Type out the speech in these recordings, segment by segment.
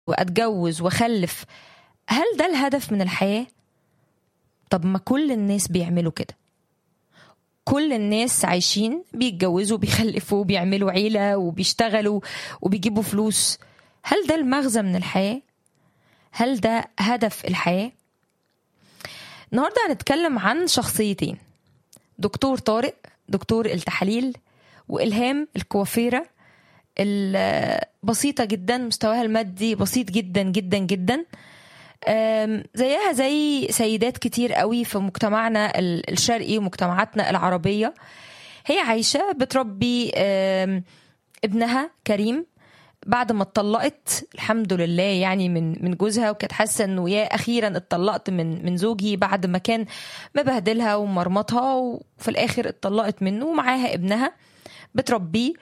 واتجوز واخلف هل ده الهدف من الحياه طب ما كل الناس بيعملوا كده كل الناس عايشين بيتجوزوا بيخلفوا بيعملوا عيله وبيشتغلوا وبيجيبوا فلوس هل ده المغزى من الحياه هل ده هدف الحياه النهارده هنتكلم عن شخصيتين دكتور طارق دكتور التحاليل والهام الكوافيره البسيطه جدا مستواها المادي بسيط جدا جدا جدا زيها زي سيدات كتير قوي في مجتمعنا الشرقي ومجتمعاتنا العربيه هي عايشه بتربي ابنها كريم بعد ما اتطلقت الحمد لله يعني من من جوزها وكانت حاسه انه يا اخيرا اتطلقت من من زوجي بعد ما كان مبهدلها ومرمطها وفي الاخر اتطلقت منه ومعاها ابنها بتربيه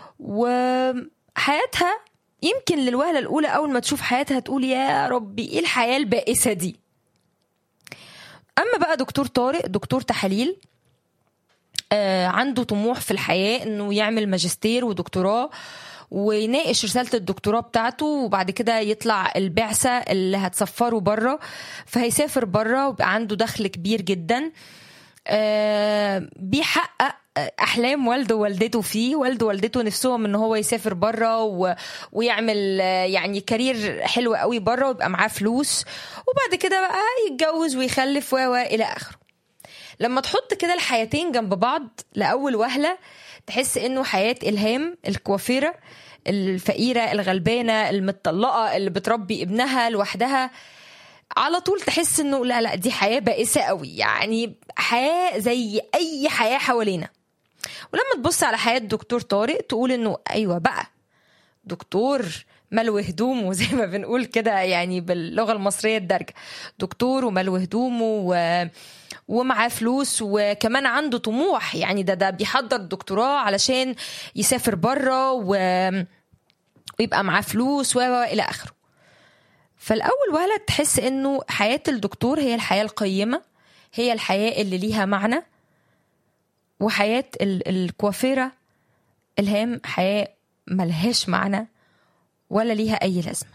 وحياتها يمكن للوهلة الأولى أول ما تشوف حياتها تقول يا ربي إيه الحياة البائسة دي أما بقى دكتور طارق دكتور تحاليل آه عنده طموح في الحياة إنه يعمل ماجستير ودكتوراه ويناقش رسالة الدكتوراه بتاعته وبعد كده يطلع البعثة اللي هتسفره بره فهيسافر بره ويبقى عنده دخل كبير جدا آه بيحقق احلام والده ووالدته فيه والده ووالدته نفسهم ان هو يسافر بره و... ويعمل يعني كارير حلو قوي بره ويبقى معاه فلوس وبعد كده بقى يتجوز ويخلف و الى اخره لما تحط كده الحياتين جنب بعض لاول وهله تحس انه حياه الهام الكوافيره الفقيره الغلبانه المتطلقه اللي بتربي ابنها لوحدها على طول تحس انه لا لا دي حياه بائسه قوي يعني حياه زي اي حياه حوالينا ولما تبص على حياه دكتور طارق تقول انه ايوه بقى دكتور ملو هدومه زي ما بنقول كده يعني باللغه المصريه الدارجه دكتور وملو هدومه و... ومعاه فلوس وكمان عنده طموح يعني ده ده بيحضر دكتوراه علشان يسافر بره و... ويبقى معاه فلوس و الى اخره فالاول وهله تحس انه حياه الدكتور هي الحياه القيمه هي الحياه اللي ليها معنى وحياه الكوافيره الهام حياه ملهاش معنى ولا ليها اي لازمه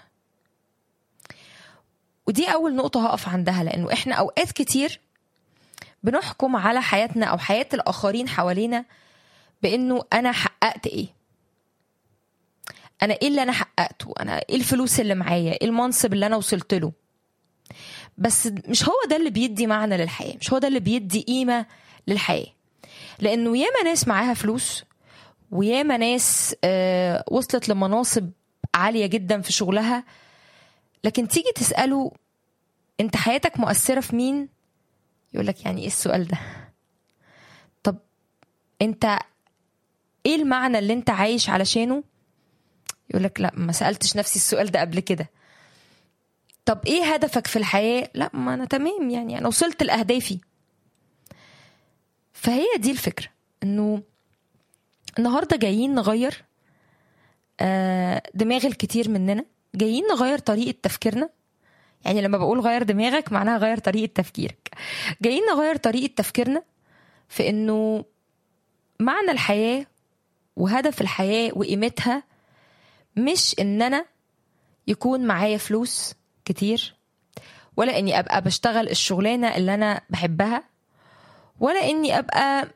ودي اول نقطه هقف عندها لانه احنا اوقات كتير بنحكم على حياتنا او حياه الاخرين حوالينا بانه انا حققت ايه انا ايه اللي انا حققته انا ايه الفلوس اللي معايا ايه المنصب اللي انا وصلت له بس مش هو ده اللي بيدي معنى للحياه مش هو ده اللي بيدي قيمه للحياه لانه ياما ناس معاها فلوس وياما ناس آه وصلت لمناصب عاليه جدا في شغلها لكن تيجي تساله انت حياتك مؤثره في مين يقول لك يعني ايه السؤال ده طب انت ايه المعنى اللي انت عايش علشانه يقول لك لا ما سالتش نفسي السؤال ده قبل كده طب ايه هدفك في الحياه لا ما انا تمام يعني انا وصلت لاهدافي فهي دي الفكره انه النهارده جايين نغير دماغ الكتير مننا جايين نغير طريقه تفكيرنا يعني لما بقول غير دماغك معناها غير طريقه تفكيرك جايين نغير طريقه تفكيرنا في انه معنى الحياه وهدف الحياه وقيمتها مش ان انا يكون معايا فلوس كتير ولا اني ابقى بشتغل الشغلانه اللي انا بحبها ولا اني ابقى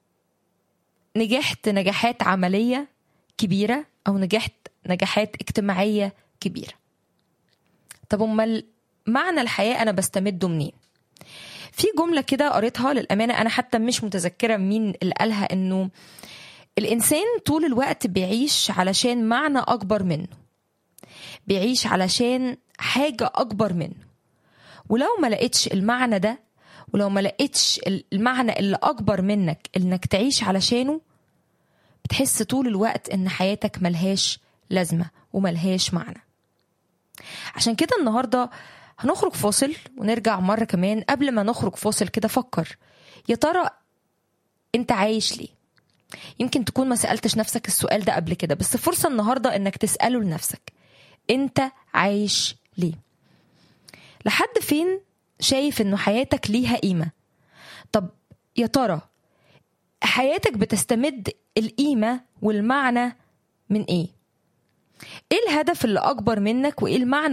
نجحت نجاحات عمليه كبيره او نجحت نجاحات اجتماعيه كبيره طب امال معنى الحياه انا بستمده منين في جمله كده قريتها للامانه انا حتى مش متذكره مين اللي قالها انه الانسان طول الوقت بيعيش علشان معنى اكبر منه بيعيش علشان حاجه اكبر منه ولو ما لقيتش المعنى ده ولو ما لقيتش المعنى اللي اكبر منك انك تعيش علشانه بتحس طول الوقت ان حياتك ملهاش لازمه وملهاش معنى عشان كده النهارده هنخرج فاصل ونرجع مره كمان قبل ما نخرج فاصل كده فكر يا ترى انت عايش ليه يمكن تكون ما سالتش نفسك السؤال ده قبل كده بس فرصه النهارده انك تساله لنفسك انت عايش ليه لحد فين شايف انه حياتك ليها قيمه طب يا ترى حياتك بتستمد القيمه والمعنى من ايه ايه الهدف اللي اكبر منك وايه المعنى